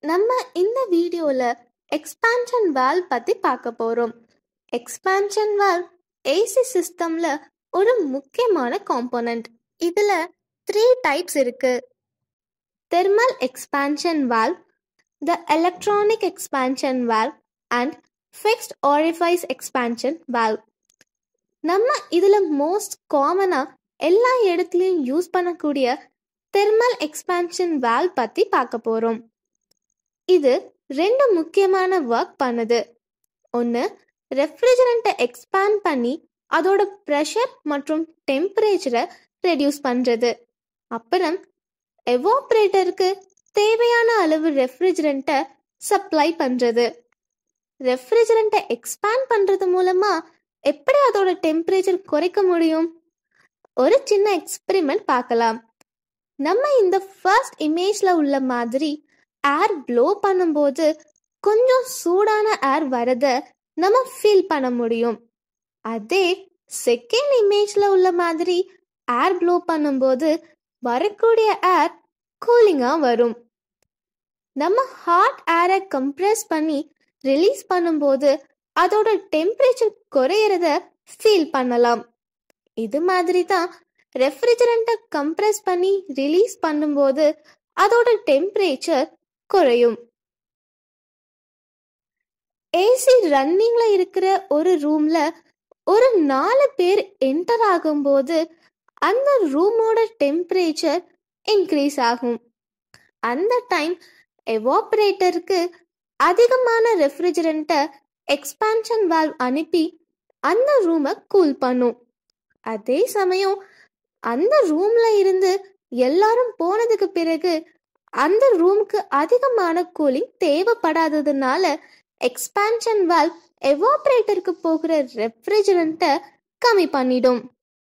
நம்ம இந்த வீடியோல எக்ஸ்பான்ஷன் வால்வ் பத்தி பார்க்க போறோம் எக்ஸ்பான்ஷன் வால்வ் ஏசி சிஸ்டம்ல ஒரு முக்கியமான காம்போனன்ட் இதுல த்ரீ டைப்ஸ் இருக்கு thermal expansion valve the electronic expansion valve and fixed orifice expansion valve நம்ம இதுல மோஸ்ட் காமனா எல்லா இடத்துலயும் யூஸ் பண்ணக்கூடிய தெர்மல் எக்ஸ்பான்ஷன் வால்வ் பத்தி பார்க்க போறோம் இது ரெண்டு முக்கியமான ஒர்க் பண்ணுது ஒன்று ரெஃப்ரிஜரண்ட்டை எக்ஸ்பேண்ட் பண்ணி அதோட ப்ரெஷர் மற்றும் டெம்பரேச்சரை ரெடியூஸ் பண்ணுறது அப்புறம் எவாப்ரேட்டருக்கு தேவையான அளவு ரெஃப்ரிஜரண்ட்டை சப்ளை பண்ணுறது ரெஃப்ரிஜரண்ட்டை எக்ஸ்பேண்ட் பண்ணுறது மூலமாக எப்படி அதோட டெம்பரேச்சர் குறைக்க முடியும் ஒரு சின்ன எக்ஸ்பெரிமெண்ட் பார்க்கலாம் நம்ம இந்த ஃபர்ஸ்ட் இமேஜில் உள்ள மாதிரி ஏர் ப்ளோ பண்ணும்போது கொஞ்சம் சூடான ஏர் வரத நம்ம ஃபீல் பண்ண முடியும் அதே செகண்ட் இமேஜ்ல உள்ள மாதிரி ஏர் ப்ளோ பண்ணும்போது வரக்கூடிய ஏர் கூலிங்காக வரும் நம்ம ஹாட் ஏரை கம்ப்ரெஸ் பண்ணி ரிலீஸ் பண்ணும்போது அதோட டெம்பரேச்சர் குறையிறத ஃபீல் பண்ணலாம் இது மாதிரி தான் ரெஃப்ரிஜரண்ட்டை கம்ப்ரெஸ் பண்ணி ரிலீஸ் பண்ணும்போது அதோட டெம்பரேச்சர் குறையும் ஏசி ரன்னிங்ல இருக்கிற ஒரு ரூம்ல ஒரு நாலு பேர் என்டர் ஆகும்போது அந்த ரூமோட டெம்பரேச்சர் இன்க்ரீஸ் ஆகும் அந்த டைம் எவாப்ரேட்டருக்கு அதிகமான ரெஃப்ரிஜரண்ட்டை எக்ஸ்பான்ஷன் வால்வ் அனுப்பி அந்த ரூமை கூல் பண்ணும் அதே சமயம் அந்த ரூம்ல இருந்து எல்லாரும் போனதுக்கு பிறகு அந்த ரூமுக்கு அதிகமான கூலிங் தேவைப்படாததுனால எக்ஸ்பான்ஷன் வால்வ் எவாப்ரேட்டருக்கு போகிற ரெஃப்ரிஜரண்ட்டை கம்மி பண்ணிடும்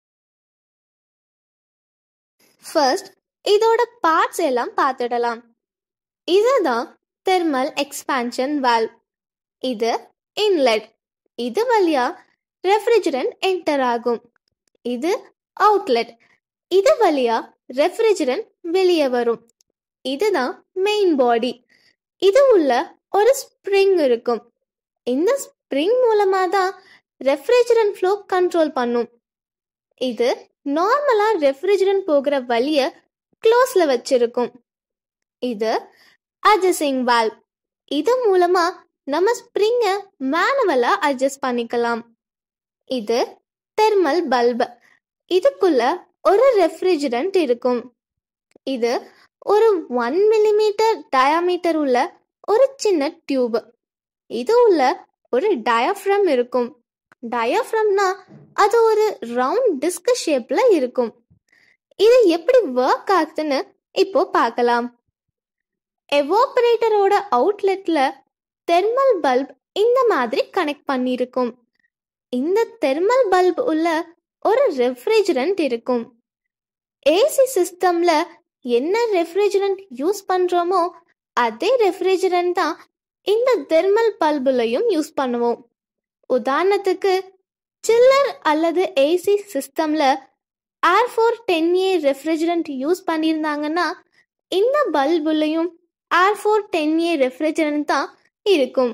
ஃபர்ஸ்ட் இதோட பார்ட்ஸ் எல்லாம் பார்த்துடலாம் இதுதான் தெர்மல் எக்ஸ்பான்ஷன் வால்வ் இது இன்லெட் இது வழியா ரெஃப்ரிஜரண்ட் என்டர் ஆகும் இது அவுட்லெட் இது வழியா ரெஃப்ரிஜரண்ட் வெளியே வரும் இதுதான் மெயின் பாடி இது உள்ள ஒரு ஸ்ப்ரிங் இருக்கும் இந்த ஸ்ப்ரிங் மூலமா தான் ரெஃப்ரிஜரண்ட் ஃப்ளோ கண்ட்ரோல் பண்ணும் இது நார்மலா ரெஃப்ரிஜரண்ட் போகிற வழிய க்ளோஸ்ல வச்சிருக்கும் இது அட்ஜஸ்டிங் வால்வ் இது மூலமா நம்ம ஸ்ப்ரிங்கை மேனுவலா அட்ஜஸ்ட் பண்ணிக்கலாம் இது தெர்மல் பல்ப் இதுக்குள்ள ஒரு ரெஃப்ரிஜரண்ட் இருக்கும் இது ஒரு ஒன் மில்லிமீட்டர் டயாமீட்டர் உள்ள ஒரு சின்ன டியூப் இது உள்ள ஒரு டயஃப்ரம் இருக்கும் டயஃப்ரம்னா அது ஒரு ரவுண்ட் டிஸ்க் ஷேப்ல இருக்கும் இது எப்படி ஒர்க் ஆகுதுன்னு இப்போ பார்க்கலாம் எவாபரேட்டரோட அவுட்லெட்ல தெர்மல் பல்ப் இந்த மாதிரி கனெக்ட் பண்ணியிருக்கும் இந்த தெர்மல் பல்ப் உள்ள ஒரு ரெஃப்ரிஜரண்ட் இருக்கும் ஏசி சிஸ்டம்ல என்ன ரெஃப்ரிஜரண்ட் யூஸ் பண்றோமோ அதே ரெஃப்ரிஜரண்ட் தான் இந்த தெர்மல் பல்புலையும் யூஸ் பண்ணுவோம் உதாரணத்துக்கு சில்லர் அல்லது ஏசி சிஸ்டம்ல R four ten A refrigerant use பண்ணியிருந்தாங்கன்னா இந்த பல்புலையும் R four ten A refrigerant தான் இருக்கும்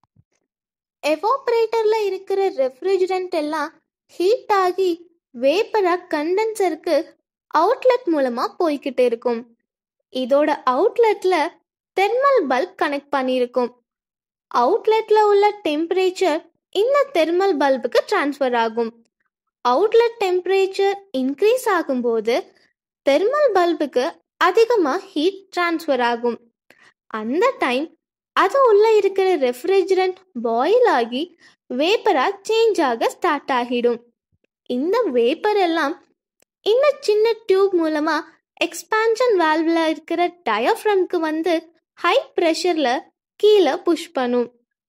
எவாப்ரேட்டர்ல இருக்கிற ரெஃப்ரிஜரண்ட் எல்லாம் ஹீட் ஆகி வேப்பரா கண்டென்சருக்கு அவுட்லெட் மூலமா போய்கிட்டு இருக்கும் இதோட அவுட்லெட்ல தெர்மல் பல்ப் கனெக்ட் பண்ணியிருக்கும் அவுட்லெட்ல உள்ள டெம்பரேச்சர் இந்த தெர்மல் பல்புக்கு டிரான்ஸ்ஃபர் ஆகும் அவுட்லெட் டெம்பரேச்சர் இன்க்ரீஸ் ஆகும்போது தெர்மல் பல்புக்கு அதிகமாக ஹீட் டிரான்ஸ்ஃபர் ஆகும் அந்த டைம் அது உள்ள இருக்கிற ரெஃப்ரிஜரண்ட் பாயில் ஆகி வேப்பரா சேஞ்ச் ஆக ஸ்டார்ட் ஆகிடும் இந்த வேப்பர் எல்லாம் இந்த சின்ன டியூப் மூலமா எக்ஸ்பான்ஷன் வால்வ்ல இருக்கிற டயஃப்ரம்க்கு வந்து ஹை ப்ரெஷர்ல கீழே புஷ் பண்ணும்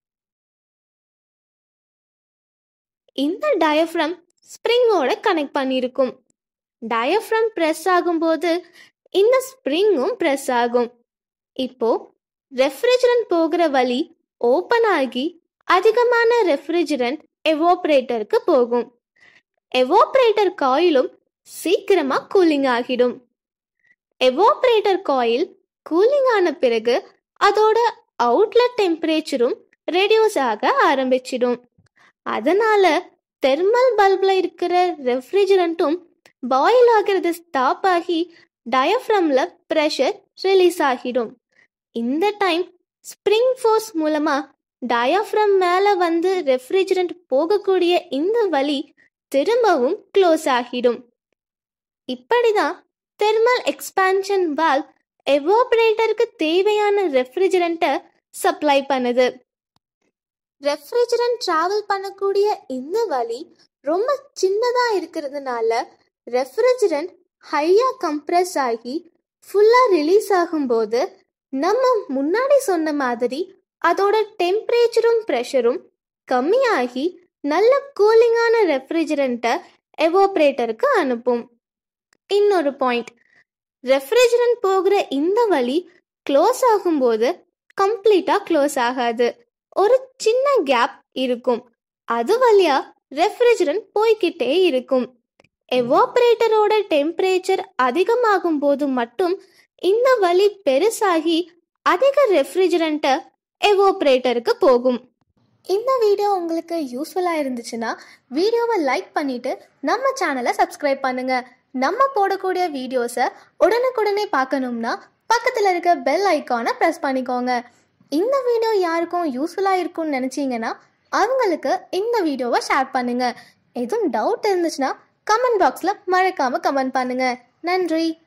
இந்த டயஃப்ரம் ஸ்ப்ரிங்கோட கனெக்ட் பண்ணியிருக்கும் டயஃப்ரம் ப்ரெஸ் ஆகும்போது இந்த ஸ்ப்ரிங்கும் ப்ரெஸ் ஆகும் இப்போ ரெஃப்ரிஜரண்ட் போகிற வழி ஓப்பன் ஆகி அதிகமான ரெஃப்ரிஜரண்ட் எவாப்ரேட்டருக்கு போகும் எவாப்ரேட்டர் காயிலும் சீக்கிரமா கூலிங் ஆகிடும் எவாப்ரேட்டர் காயில் கூலிங் ஆன பிறகு அதோட அவுட்லெட் டெம்பரேச்சரும் ரெடியூஸ் ஆக ஆரம்பிச்சிடும் அதனால தெர்மல் பல்பில் இருக்கிற ரெஃப்ரிஜரண்ட்டும் பாயில் ஆகிறது ஸ்டாப் ஆகி டயஃப்ரம்ல ப்ரெஷர் ரிலீஸ் ஆகிடும் இந்த டைம் ஸ்ப்ரிங் ஃபோர்ஸ் மூலமா டயாஃப்ரம் மேலே வந்து ரெஃப்ரிஜரண்ட் போகக்கூடிய இந்த வழி திரும்பவும் க்ளோஸ் ஆகிடும் இப்படிதான் தெர்மல் எக்ஸ்பான்ஷன் வால்வ் எவாபரேட்டருக்கு தேவையான ரெஃப்ரிஜரண்ட்டை சப்ளை பண்ணுது ரெஃப்ரிஜரண்ட் டிராவல் பண்ணக்கூடிய இந்த வழி ரொம்ப சின்னதாக இருக்கிறதுனால ரெஃப்ரிஜரண்ட் ஹையாக கம்ப்ரெஸ் ஆகி ஃபுல்லாக ரிலீஸ் ஆகும்போது நம்ம முன்னாடி சொன்ன மாதிரி அதோட டெம்பரேச்சரும் ப்ரெஷரும் கம்மியாகி நல்ல கூலிங்கான ரெஃப்ரிஜரண்ட்டை எவாப்ரேட்டருக்கு அனுப்பும் இன்னொரு பாயிண்ட் ரெஃப்ரிஜரண்ட் போகிற இந்த வழி க்ளோஸ் ஆகும்போது கம்ப்ளீட்டாக க்ளோஸ் ஆகாது ஒரு சின்ன கேப் இருக்கும் அது வழியா ரெஃப்ரிஜரண்ட் போய்கிட்டே இருக்கும் எவாப்ரேட்டரோட டெம்பரேச்சர் அதிகமாகும் போது மட்டும் இந்த வழி பெருசாகி அதிக ரெஃப்ரிஜரண்ட்டை எவாப்ரேட்டருக்கு போகும் இந்த வீடியோ உங்களுக்கு யூஸ்ஃபுல்லாக இருந்துச்சுன்னா வீடியோவை லைக் பண்ணிட்டு நம்ம சேனலை சப்ஸ்கிரைப் பண்ணுங்க நம்ம போடக்கூடிய வீடியோஸை உடனுக்குடனே பார்க்கணும்னா பக்கத்தில் இருக்க பெல் ஐக்கானை ப்ரெஸ் பண்ணிக்கோங்க இந்த வீடியோ யாருக்கும் யூஸ்ஃபுல்லாக இருக்கும்னு நினச்சிங்கன்னா அவங்களுக்கு இந்த வீடியோவை ஷேர் பண்ணுங்க எதுவும் டவுட் இருந்துச்சுன்னா கமெண்ட் பாக்ஸில் மறக்காமல் கமெண்ட் பண்ணுங்க நன்றி